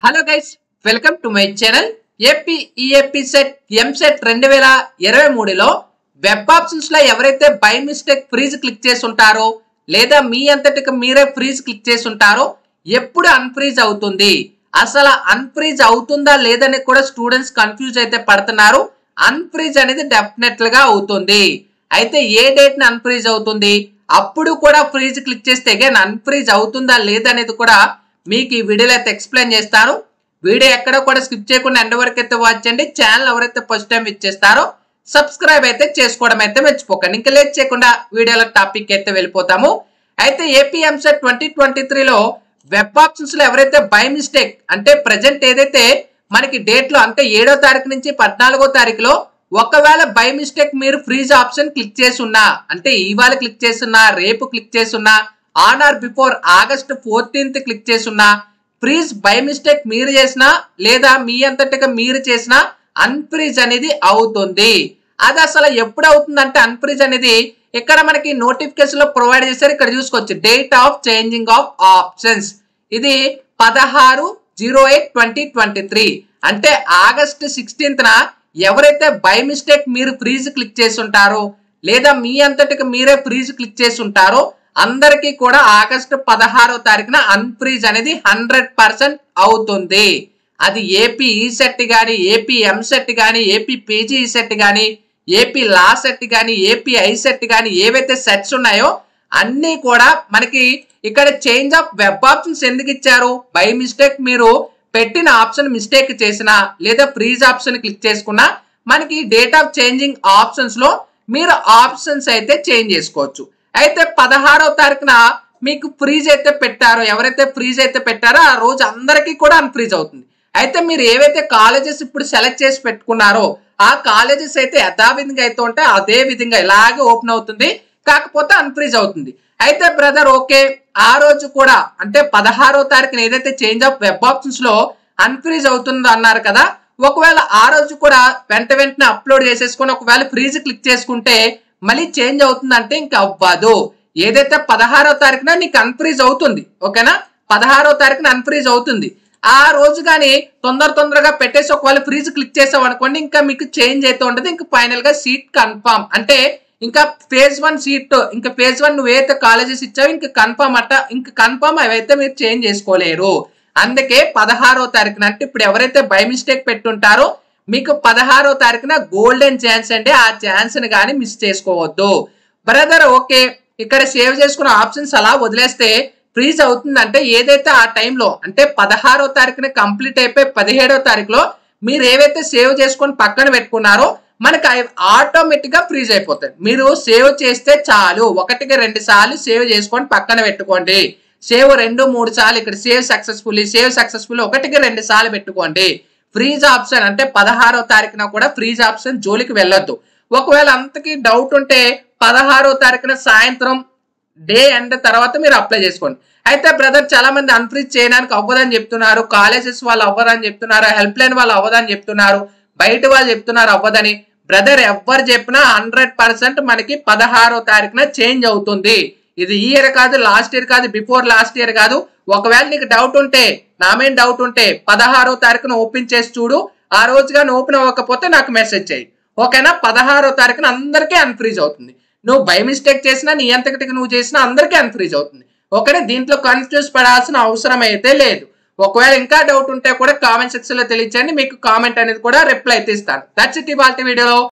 hello guys welcome to my channel AP EAPCET EAMCET రెండు వేల ఇరవై మూడులో వెబ్ ఆప్షన్స్ లో ఎవరైతే బై మిస్టేక్ ఫ్రీజ్ క్లిక్ చేసి ఉంటారో లేదా మీ అంతటికి మీరే ఫ్రీజ్ క్లిక్ చేసి ఉంటారో ఎప్పుడు అన్ఫ్రీజ్ అవుతుంది అసలు అన్ఫ్రీజ్ అవుతుందా లేదని కూడా స్టూడెంట్స్ కన్ఫ్యూజ్ అయితే పడుతున్నారు అన్ఫ్రీజ్ అనేది డెఫినెట్ గా అవుతుంది అయితే ఏ డేట్ ని అన్ఫ్రీజ్ అవుతుంది అప్పుడు కూడా ఫ్రీజ్ క్లిక్ చేస్తే అగైన్ అన్ఫ్రీజ్ అవుతుందా లేదనేది కూడా మీకు ఈ వీడియోలో అయితే ఎక్స్ప్లెయిన్ చేస్తాను వీడియో ఎక్కడ కూడా స్కిప్ చేయకుండా ఎండ్ వరకు అయితే వాచ్ చేయండి ఛానల్ ఎవరైతే ఫస్ట్ టైం ఇచ్చేస్తారో సబ్స్క్రైబ్ అయితే చేసుకోవడం అయితే మర్చిపోకండి ఇంకా లేట్ చేయకుండా వీడియోలో టాపిక్ అయితే వెళ్ళిపోతాము అయితే ఏపీ ఎంసెట్ ట్వంటీ ట్వంటీ త్రీలో వెబ్ ఆప్షన్స్ లో ఎవరైతే బై మిస్టేక్ అంటే ప్రజెంట్ ఏదైతే మనకి డేట్ లో అంటే ఏడో తారీఖు నుంచి పద్నాలుగో తారీఖులో ఒకవేళ బై మిస్టేక్ మీరు ఫ్రీజ్ ఆప్షన్ క్లిక్ చేసి ఉన్నా అంటే ఇవాళ క్లిక్ చేస్తున్నా రేపు క్లిక్ చేస్తున్నా on or before August fourteenth click చేస్తున్నా ఫ్రీజ్ బై మిస్టేక్ మీరు చేసినా లేదా మీ అంతటిగా మీరు చేసినా అన్ఫ్రీజ్ అనేది అవుతుంది అది అసలు ఎప్పుడు అవుతుందంటే అన్ఫ్రీజ్ అనేది ఇక్కడ మనకి నోటిఫికేషన్ లో ప్రొవైడ్ చేశారు ఇక్కడ చూసుకోవచ్చు date of changing of options ఇది పదహారు zero eight twenty twenty three అంటే ఆగస్ట్ సిక్స్టీన్త్ న ఎవరైతే బై మిస్టేక్ మీరు ఫ్రీజ్ క్లిక్ చేసి ఉంటారో లేదా మీ అంతటికి మీరే ఫ్రీజ్ క్లిక్ చేసి ఉంటారో అందరికీ కూడా ఆగస్టు పదహారో తారీఖున అన్ఫ్రీజ్ అనేది హండ్రెడ్ పర్సెంట్ అవుతుంది అది ఏపీ ఈ సెట్ కానీ ఏపీ ఎం సెట్ కానీ ఏపీ పీజీ ఈ సెట్ కానీ ఏపీ లా సెట్ కానీ ఏపీ ఐ సెట్ కానీ ఏవైతే సెట్స్ ఉన్నాయో అన్నీ కూడా మనకి ఇక్కడ చేంజ్ ఆఫ్ వెబ్ ఆప్షన్స్ ఎందుకు ఇచ్చారు బై మిస్టేక్ మీరు పెట్టిన ఆప్షన్ మిస్టేక్ చేసినా లేదా ఫ్రీజ్ ఆప్షన్ క్లిక్ చేసుకున్నా మనకి డేట్ ఆఫ్ చేంజింగ్ ఆప్షన్స్ లో మీరు ఆప్షన్స్ అయితే చేంజ్ చేసుకోవచ్చు అయితే పదహారవ తారీఖున మీకు ఫ్రీజ్ అయితే పెట్టారో ఎవరైతే ఫ్రీజ్ అయితే పెట్టారో ఆ రోజు అందరికీ కూడా అన్ఫ్రీజ్ అవుతుంది అయితే మీరు ఏవైతే కాలేజెస్ ఇప్పుడు సెలెక్ట్ చేసి పెట్టుకున్నారో ఆ కాలేజెస్ అయితే యథావిధంగా అయితే ఉంటే అదే విధంగా ఇలాగే ఓపెన్ అవుతుంది కాకపోతే అన్ఫ్రీజ్ అవుతుంది అయితే బ్రదర్ ఓకే ఆ రోజు కూడా అంటే పదహారో తారీఖున ఏదైతే చేంజ్ ఆఫ్ వెబ్ ఆప్షన్స్ లో అన్ఫ్రీజ్ అవుతుందో అన్నారు కదా ఒకవేళ ఆ రోజు కూడా వెంట వెంటనే అప్లోడ్ చేసేసుకొని ఒకవేళ ఫ్రీజ్ క్లిక్ చేసుకుంటే మళ్ళీ చేంజ్ అవుతుందంటే ఇంకా అవ్వదు ఏదైతే పదహారో తారీఖున నీకు అన్ఫ్రీజ్ అవుతుంది ఓకేనా పదహారో తారీఖున అన్ఫ్రీజ్ అవుతుంది ఆ రోజు కానీ తొందర తొందరగా పెట్టేసి ఒకవేళ ఫ్రీజ్ క్లిక్ చేసాం అనుకోండి ఇంకా మీకు చేంజ్ అయితే ఉంటుంది ఇంకా ఫైనల్ గా సీట్ కన్ఫర్మ్ అంటే ఇంకా ఫేజ్ వన్ సీట్ ఇంకా ఫేజ్ వన్ నువ్వు ఏదైతే కాలేజెస్ ఇచ్చావో ఇంకా కన్ఫర్మ్ అట్ట ఇంకా కన్ఫర్మ్ అవైతే మీరు చేంజ్ చేసుకోలేరు అందుకే పదహారో తారీఖున అంటే ఇప్పుడు ఎవరైతే బై మిస్టేక్ పెట్టుంటారో మీకు పదహారో తారీఖున గోల్డెన్ ఛాన్స్ అంటే ఆ ఛాన్స్ ని కానీ మిస్ చేసుకోవద్దు బ్రదర్ ఓకే ఇక్కడ సేవ్ చేసుకున్న ఆప్షన్స్ అలా వదిలేస్తే ఫ్రీజ్ అవుతుందంటే ఏదైతే ఆ టైంలో అంటే పదహారో తారీఖున కంప్లీట్ అయిపోయి పదిహేడో తారీఖులో మీరు ఏవైతే సేవ్ చేసుకొని పక్కన పెట్టుకున్నారో మనకి ఆటోమేటిక్ గా ఫ్రీజ్ అయిపోతాయి మీరు సేవ్ చేస్తే చాలు ఒకటికి రెండు సార్లు సేవ్ చేసుకొని పక్కన పెట్టుకోండి సేవ్ రెండు మూడు సార్లు ఇక్కడ సేవ్ సక్సెస్ఫుల్ సేవ్ సక్సెస్ఫుల్ ఒకటికి రెండు సార్లు పెట్టుకోండి ఫ్రీజ్ ఆప్షన్ అంటే పదహారో తారీఖున కూడా ఫ్రీజ్ ఆప్షన్ జోలికి వెళ్ళొద్దు ఒకవేళ అంతకి డౌట్ ఉంటే పదహారో తారీఖున సాయంత్రం డే ఎండ్ తర్వాత మీరు అప్లై చేసుకోండి అయితే బ్రదర్ చాలా మంది అన్ఫ్రీజ్ చేయడానికి అవ్వదని చెప్తున్నారు కాలేజెస్ వాళ్ళు అవ్వదని చెప్తున్నారు హెల్ప్ లైన్ వాళ్ళు అవ్వదని చెప్తున్నారు బయట వాళ్ళు చెప్తున్నారు అవ్వదని బ్రదర్ ఎవ్వరు చెప్పినా హండ్రెడ్ పర్సెంట్ మనకి పదహారో తారీఖున చేంజ్ అవుతుంది ఇది ఈ ఇయర్ కాదు లాస్ట్ ఇయర్ కాదు బిఫోర్ లాస్ట్ ఇయర్ కాదు ఒకవేళ నీకు డౌట్ ఉంటే నా మీద డౌట్ ఉంటే పదహారో తారీఖున ఓపెన్ చేసి చూడు ఆ రోజుగా ఓపెన్ అవ్వకపోతే నాకు మెసేజ్ చేయి ఓకేనా పదహారో తారీఖున అందరికీ అన్ఫ్రీజ్ అవుతుంది నువ్వు బై మిస్టేక్ చేసినా నీ ఎంతకటికి నువ్వు చేసినా అందరికీ అన్ఫ్రీజ్ అవుతుంది ఓకేనా దీంట్లో కన్ఫ్యూజ్ పడాల్సిన అవసరం అయితే లేదు ఒకవేళ ఇంకా డౌట్ ఉంటే కూడా కామెంట్ సెక్షన్ లో తెలియచండి మీకు కామెంట్ అనేది కూడా రిప్లై అయితే ఇస్తాను దట్స్ ఇట్ ఇవాళ వీడియోలో